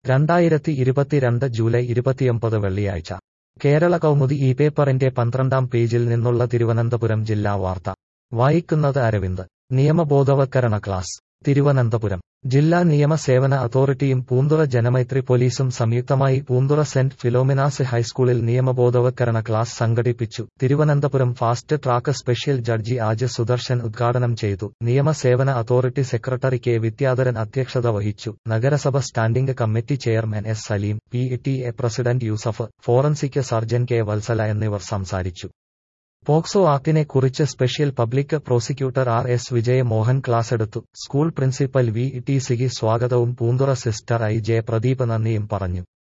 രണ്ടായിരത്തി ഇരുപത്തിരണ്ട് ജൂലൈ ഇരുപത്തിയൊമ്പത് വെള്ളിയാഴ്ച കേരള കൗമുദി ഈ പേപ്പറിന്റെ പന്ത്രണ്ടാം പേജിൽ നിന്നുള്ള തിരുവനന്തപുരം ജില്ലാ വാർത്ത വായിക്കുന്നത് അരവിന്ദ് നിയമബോധവൽക്കരണ ക്ലാസ് തിരുവനന്തപുരം ജില്ലാ നിയമ സേവന അതോറിറ്റിയും പൂന്തുറ ജനമൈത്രി പോലീസും സംയുക്തമായി പൂന്തുറ സെന്റ് ഫിലോമിനാസ് ഹൈസ്കൂളിൽ നിയമബോധവൽക്കരണ ക്ലാസ് സംഘടിപ്പിച്ചു Thiruvananthapuram fast track special judge Aaj Sudarshan ഉദ്ഘാടനം ചെയ്തു നിയമ സേവന അതോറിറ്റി സെക്രട്ടറി കെ വിദ്യാധരൻ അധ്യക്ഷത വഹിച്ചു നഗരസഭ standing committee chairman S Saleem P T A president Yusuf forensic surgeon K Vatsala എന്നിവർ സംസാരിച്ചു പോക്സോ ആക്ടിനെ കുറിച്ച് special public prosecutor R S Vijayamohan ക്ലാസെടുത്തു school principal V T Sigi സ്വാഗതവും Poonthura sister I J Pradeep നന്ദിയും പറഞ്ഞു